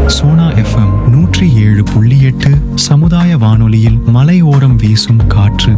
Sona FM நூற்றி ஏழு புள்ளி எட்டு சமுதாய வானொலியில் மலையோரம் வீசும் காற்று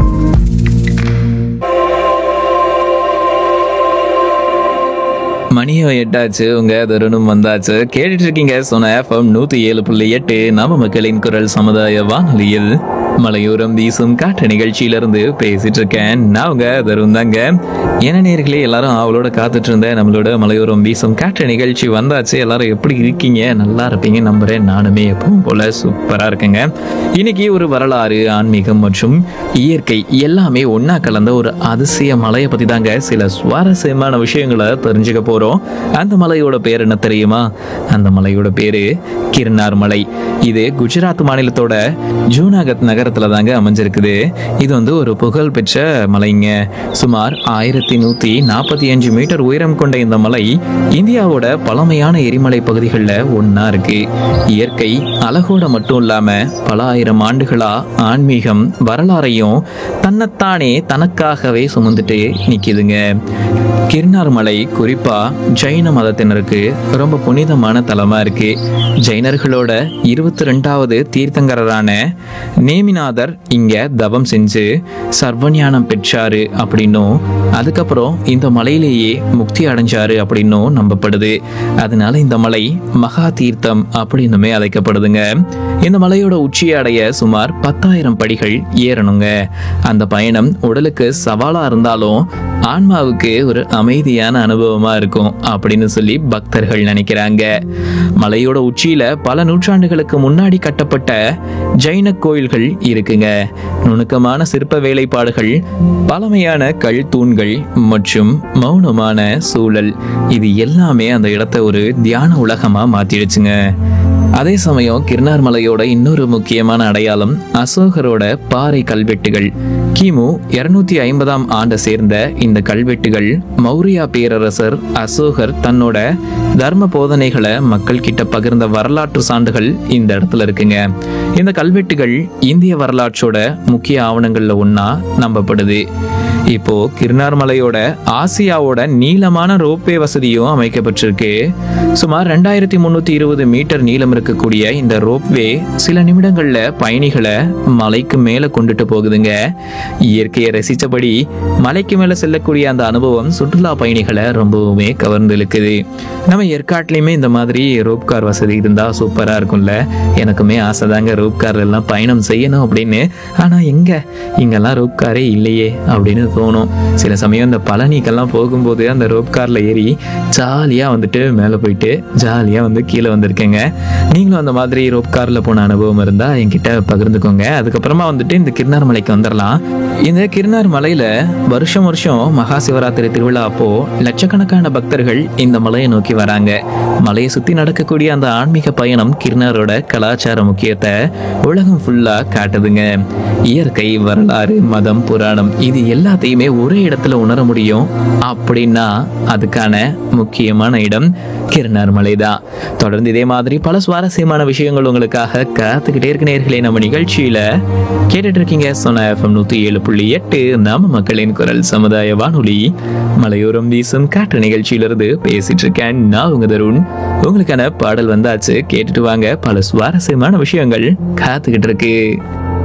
மணியோ எட்டாச்சு உங்க தருணம் வந்தாச்சு கேட்டுட்டு இருக்கீங்க சொன்ன எஃப்எம் நூத்தி ஏழு புள்ளி எட்டு நம்ம மக்களின் குரல் சமுதாய வானொலியில் மலையோரம் வீசும் காற்று நிகழ்ச்சியிலிருந்து பேசிட்டு இருக்கேன் நான் உங்க தருண் தாங்க என்ன நேர்களே எல்லாரும் அவளோட காத்துட்டு இருந்த நம்மளோட மலையோரம் வீசும் காற்று நிகழ்ச்சி வந்தாச்சு எல்லாரும் எப்படி இருக்கீங்க நல்லா இருப்பீங்க நம்புறேன் நானுமே எப்பவும் போல சூப்பரா இருக்கேங்க இன்னைக்கு ஒரு வரலாறு ஆன்மீகம் மற்றும் இயற்கை எல்லாமே ஒண்ணா கலந்த ஒரு அதிசய மலையை பத்தி தாங்க சில சுவாரஸ்யமான விஷயங்களை தெரிஞ்சுக்க போறோம் அந்த மலையோட பேர் என்ன தெரியுமா அந்த மலையோட பேரு கிர்னார் மலை இது குஜராத் மாநிலத்தோட ஜூனாகத் நகரத்துல தாங்க அமைஞ்சிருக்குது இது வந்து ஒரு புகழ் பெற்ற மலைங்க சுமார் ஆயிரத்தி நூத்தி நாற்பத்தி அஞ்சு மீட்டர் உயரம் கொண்ட இந்த மலை இந்தியாவோட பழமையான எரிமலை பகுதிகளில் ஒண்ணா இருக்கு இயற்கை அழகோட மட்டும் இல்லாம பல ஆயிரம் ஆண்டுகளா ஆன்மீகம் வரலாறையும் தன்னைத்தானே தனக்காகவே சுமந்துட்டு நிக்குதுங்க கிர்னார் மலை குறிப்பா ஜைன மதத்தினருக்கு ரொம்ப புனிதமான தலமா இருக்கு ஜைனர்களோட இருபத்தி ரெண்டாவது தீர்த்தங்கரரான நேமிநாதர் இங்க தவம் செஞ்சு சர்வஞானம் பெற்றாரு அப்படின்னும் அதுக்கப்புறம் இந்த மலையிலேயே முக்தி அடைஞ்சாரு அப்படின்னும் நம்பப்படுது அதனால இந்த மலை மகா தீர்த்தம் அப்படின்னுமே அழைக்கப்படுதுங்க இந்த மலையோட உச்சியை அடைய சுமார் பத்தாயிரம் படிகள் ஏறணுங்க அந்த பயணம் உடலுக்கு சவாலா இருந்தாலும் ஆன்மாவுக்கு ஒரு அமைதியான அனுபவமா இருக்கும் அப்படின்னு சொல்லி பக்தர்கள் நினைக்கிறாங்க மலையோட உச்சியில பல நூற்றாண்டுகளுக்கு முன்னாடி கட்டப்பட்ட ஜைன கோயில்கள் இருக்குங்க நுணுக்கமான சிற்ப வேலைப்பாடுகள் பழமையான கல் தூண்கள் மற்றும் மௌனமான சூழல் இது எல்லாமே அந்த இடத்த ஒரு தியான உலகமா மாத்திடுச்சுங்க அதே சமயம் கிர்னார் மலையோட இன்னொரு முக்கியமான அடையாளம் அசோகரோட பாறை கல்வெட்டுகள் கிமு இருநூத்தி ஐம்பதாம் ஆண்டை சேர்ந்த இந்த கல்வெட்டுகள் மௌரியா பேரரசர் அசோகர் தன்னோட தர்ம போதனைகளை மக்கள் கிட்ட பகிர்ந்த வரலாற்று சான்றுகள் இந்த இடத்துல இருக்குங்க இந்த கல்வெட்டுகள் இந்திய வரலாற்றோட முக்கிய ஆவணங்கள்ல ஒண்ணா நம்பப்படுது இப்போ கிர்னார் மலையோட ஆசியாவோட நீளமான ரோப்வே வசதியும் அமைக்கப்பட்டிருக்கு சுமார் ரெண்டாயிரத்தி முந்நூற்றி இருபது மீட்டர் நீளம் இருக்கக்கூடிய இந்த ரோப்வே சில நிமிடங்கள்ல பயணிகளை மலைக்கு மேலே கொண்டுட்டு போகுதுங்க இயற்கையை ரசித்தபடி மலைக்கு மேலே செல்லக்கூடிய அந்த அனுபவம் சுற்றுலா பயணிகளை ரொம்பவுமே கவர்ந்து இழுக்குது நம்ம ஏற்காட்லையுமே இந்த மாதிரி ரோப் கார் வசதி இருந்தால் சூப்பராக இருக்கும்ல எனக்குமே ஆசை தாங்க ரோப் கார்ல எல்லாம் பயணம் செய்யணும் அப்படின்னு ஆனால் எங்க இங்கெல்லாம் ரோப் காரே இல்லையே அப்படின்னு தோணும் சில சமயம் இந்த பழனிக்கெல்லாம் போகும்போது அந்த ரோப் கார்ல ஏறி ஜாலியாக வந்துட்டு மேலே போயிட்டு ஜாலியாக வந்து கீழே வந்திருக்கேங்க நீங்களும் அந்த மாதிரி ரோப் கார்ல போன அனுபவம் இருந்தால் என்கிட்ட பகிர்ந்துக்கோங்க அதுக்கப்புறமா வந்துட்டு இந்த கிருணார் மலைக்கு வந்துடலாம் இந்த கிருணார் மலையில வருஷம் வருஷம் மகா சிவராத்திரி திருவிழா அப்போ லட்சக்கணக்கான பக்தர்கள் இந்த மலையை நோக்கி வராங்க மலையை சுத்தி நடக்கக்கூடிய அந்த ஆன்மீக பயணம் கிருணாரோட கலாச்சார முக்கியத்தை உலகம் ஃபுல்லா காட்டுதுங்க இயற்கை வரலாறு மதம் புராணம் இது எல்லாத்தையுமே ஒரே இடத்துல உணர முடியும் அப்படின்னா அதுக்கான முக்கியமான இடம் கிருணார் மலை தான் தொடர்ந்து இதே மாதிரி பல சுவாரஸ்யமான விஷயங்கள் உங்களுக்காக காத்துக்கிட்டே இருக்க நேர்களே நம்ம நிகழ்ச்சியில கேட்டுட்டு இருக்கீங்க சொன்ன எஃப்எம் நூத்தி ஏழு புள்ளி எட்டு நம்ம மக்களின் குரல் சமுதாய வானொலி மலையோரம் வீசும் காற்று நிகழ்ச்சியிலிருந்து பேசிட்டு இருக்கேன் நான் உங்க தருண் உங்களுக்கான பாடல் வந்தாச்சு கேட்டுட்டு வாங்க பல சுவாரஸ்யமான விஷயங்கள் காத்துக்கிட்டு இருக்கு